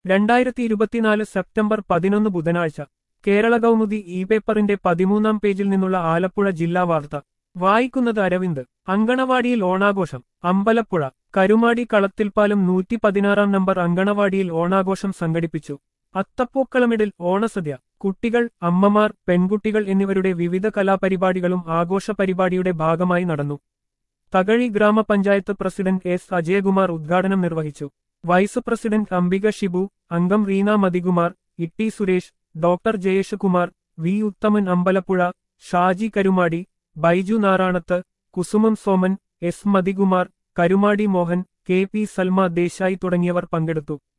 രണ്ടായിരത്തി ഇരുപത്തിനാല് സെപ്റ്റംബർ പതിനൊന്ന് ബുധനാഴ്ച കേരള കൗമുദി ഇ പേപ്പറിന്റെ പതിമൂന്നാം പേജിൽ നിന്നുള്ള ആലപ്പുഴ ജില്ലാ വാർത്ത വായിക്കുന്നത് അരവിന്ദ് അങ്കണവാടിയിൽ ഓണാഘോഷം അമ്പലപ്പുഴ കരുമാടി കളത്തിൽപ്പാലം നൂറ്റി പതിനാറാം നമ്പർ അങ്കണവാടിയിൽ ഓണാഘോഷം സംഘടിപ്പിച്ചു അത്തപ്പൂക്കളമിടിൽ ഓണസദ്യ കുട്ടികൾ അമ്മമാർ പെൺകുട്ടികൾ എന്നിവരുടെ വിവിധ കലാപരിപാടികളും ആഘോഷ പരിപാടിയുടെ ഭാഗമായി നടന്നു തകഴി ഗ്രാമപഞ്ചായത്ത് പ്രസിഡന്റ് എസ് അജയകുമാർ ഉദ്ഘാടനം നിർവഹിച്ചു വൈസ് പ്രസിഡന്റ് അംബിക ഷിബു അംഗം Reena Mathikumar Itty Suresh doctor Jayeshakumar V Uthaman Ambalappuzha Shaji Karumadi Baiju Naranath Kusumam Soman S Mathikumar Karumadi Mohan K P Salma Desai തുടങ്ങിയവർ പങ്കെടുത്തു